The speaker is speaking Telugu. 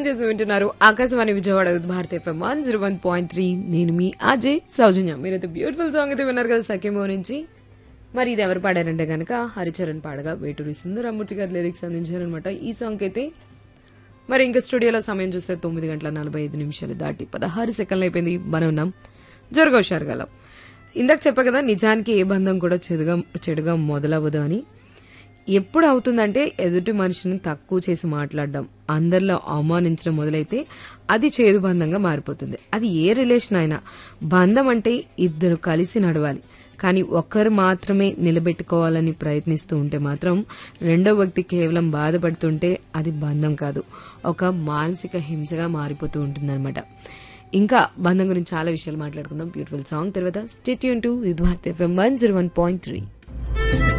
చేసి వింటున్నారు Akashvani Vijayawada with Bharat FM one zero one point three నేను మీ అజయ్ సౌజన్య మీరైతే బ్యూటిఫుల్ సాంగ్ అయితే విన్నారు కదా సఖ్యమో నుంచి మరి ఇది ఎవరు పాడారంటే గనక హరిచరణ్ పాడగా వేటూరి సుందరమూర్తి గారు లిరిక్స్ అందించారనమాట ఈ సాంగ్ అయితే మరి ఇంకా స్టూడియోలో సమయం చూస్తే తొమ్మిది గంటల నలభై ఐదు నిమిషాలు దాటి పదహారు సెకండ్లు అయిపోయింది మనం ఉన్నాం జరగోషారుగలం ఇందాక చెప్పా కదా నిజానికి ఏ బంధం కూడా చెడుగా చెడుగా మొదలవ్వదు అని ఎప్పుడు అవుతుందంటే ఎదుటి మనిషిని తక్కువ చేసి మాట్లాడడం అందరిలో అవమానించడం మొదలైతే అది చేదు బంధంగా మారిపోతుంది అది ఏ రిలేషన్ అయినా బంధం అంటే ఇద్దరు కలిసి నడవాలి కానీ ఒక్కరు మాత్రమే నిలబెట్టుకోవాలని ప్రయత్నిస్తూ ఉంటే మాత్రం రెండో వ్యక్తి కేవలం బాధపడుతుంటే అది బంధం కాదు ఒక మానసిక హింసగా మారిపోతూ ఉంటుందన్నమాట ఇంకా బంధం గురించి చాలా విషయాలు మాట్లాడుకుందాం బ్యూటిఫుల్ సాంగ్ తర్వాత స్టేట్యూన్ టు విద్వార్త్ FM one zero one point three